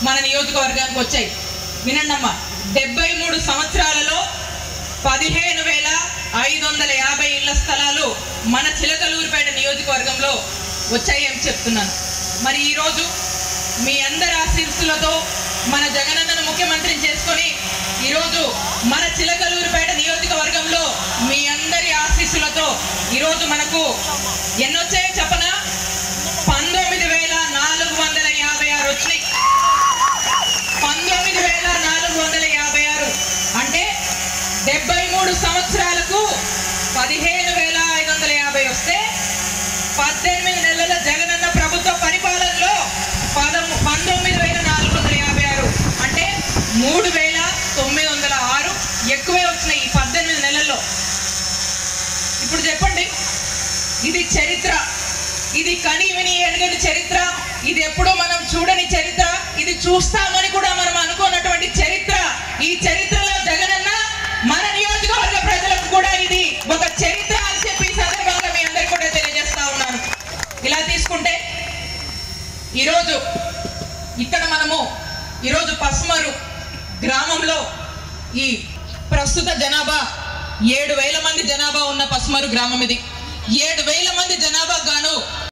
మన నియోజకవర్గానికి వచ్చాయి వినండమ్మా డెబ్బై మూడు సంవత్సరాలలో పదిహేను వేల ఐదు వందల యాభై ఇళ్ల స్థలాలు మన చిలకలూరుపేట నియోజకవర్గంలో వచ్చాయని చెప్తున్నాను మరి ఈరోజు మీ అందరి ఆశీస్సులతో మన జగనన్నను ముఖ్యమంత్రిని చేసుకొని ఈరోజు మన చిలకలూరుపేట నియోజకవర్గంలో మీ అందరి ఆశీస్సులతో ఈరోజు మనకు ఎన్నొచ్చాయో చెప్పనా పంతొమ్మిది వేల నాలుగు వందల యాభై ఆరు వచ్చినాయి పంతొమ్మిది వేల నాలుగు వందల యాభై ఆరు అంటే డెబ్బై మూడు సంవత్సరాలకు పదిహేను వేల ఐదు వందల యాభై వస్తే పద్దెనిమిది నెలల జగనన్న ప్రభుత్వ పరిపాలనలో పదము పంతొమ్మిది వేల నాలుగు వందల యాభై ఆరు అంటే మూడు వేల తొమ్మిది వందల ఆరు ఎక్కువే వచ్చినాయి ఈ పద్దెనిమిది నెలల్లో ఇప్పుడు చెప్పండి ఇది చరిత్ర ఇది కని విని ఎరగని చరిత్ర ఇది ఎప్పుడూ మనం చూడని చరిత్ర ఇది చూస్తామని కూడా మనం అనుకున్నటువంటి చరిత్ర ఈ చరిత్రలో జగనన్న మన నియోజకవర్గ ప్రజలకు కూడా ఇది ఒక చరిత్ర అని చెప్పి ఈ సందర్భంగా మీ అందరికీ కూడా తెలియజేస్తా ఉన్నాను ఇలా తీసుకుంటే ఈరోజు ఇక్కడ మనము ఈరోజు పస్మరు గ్రామంలో ఈ ప్రస్తుత జనాభా ఏడు వేల మంది జనాభా ఉన్న పస్మరు గ్రామం ఇది ఏడు వేల మంది జనాభా గాను